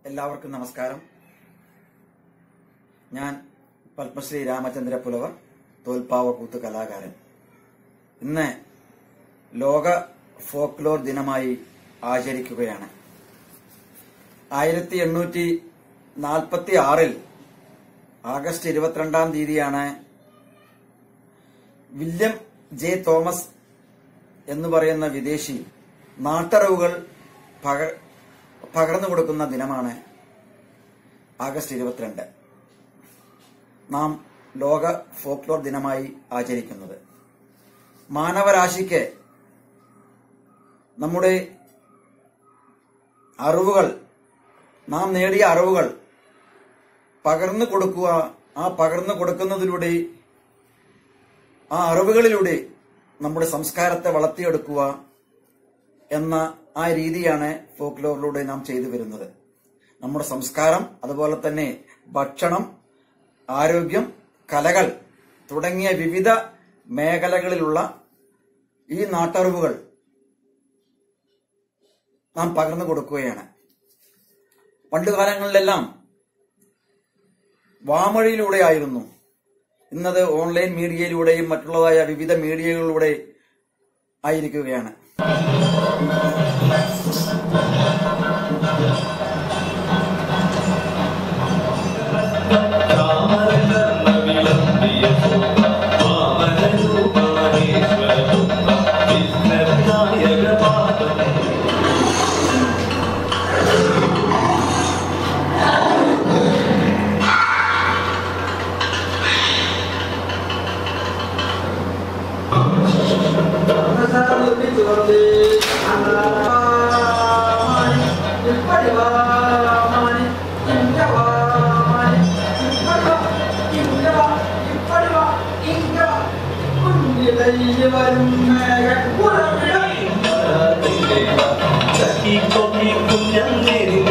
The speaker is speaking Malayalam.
എല്ലാവർക്കും നമസ്കാരം ഞാൻ പത്മശ്രീ രാമചന്ദ്ര പുലവർ തോൽപ്പാവക്കൂത്ത് കലാകാരൻ ഇന്ന് ലോക ഫോക്ലോർ ദിനമായി ആചരിക്കുകയാണ് ആയിരത്തി എണ്ണൂറ്റി നാൽപ്പത്തി ആറിൽ ആഗസ്റ്റ് ഇരുപത്തിരണ്ടാം തീയതിയാണ് വില്യം ജെ തോമസ് എന്ന് പറയുന്ന വിദേശി നാട്ടറിവുകൾ പക- പകർന്നു കൊടുക്കുന്ന ദിനമാണ് ആഗസ്റ്റ് ഇരുപത്തിരണ്ട് നാം ലോക ഫോക്ലോർ ദിനമായി ആചരിക്കുന്നത് മാനവരാശിക്ക് നമ്മുടെ അറിവുകൾ നാം നേടിയ അറിവുകൾ പകർന്നു കൊടുക്കുക ആ പകർന്നു കൊടുക്കുന്നതിലൂടെ ആ അറിവുകളിലൂടെ നമ്മുടെ സംസ്കാരത്തെ വളർത്തിയെടുക്കുക എന്ന ആ രീതിയാണ് ഫോക്ലോറിലൂടെ നാം ചെയ്തു വരുന്നത് നമ്മുടെ സംസ്കാരം അതുപോലെ തന്നെ ഭക്ഷണം ആരോഗ്യം കലകൾ തുടങ്ങിയ വിവിധ മേഖലകളിലുള്ള ഈ നാട്ടറിവുകൾ നാം പകർന്നു കൊടുക്കുകയാണ് പണ്ടുകാലങ്ങളിലെല്ലാം വാമൊഴിയിലൂടെ ആയിരുന്നു ഇന്നത് ഓൺലൈൻ മീഡിയയിലൂടെയും മറ്റുള്ളതായ വിവിധ മീഡിയകളിലൂടെ ആയിരിക്കുകയാണ് കുഞ്ഞന്നേരി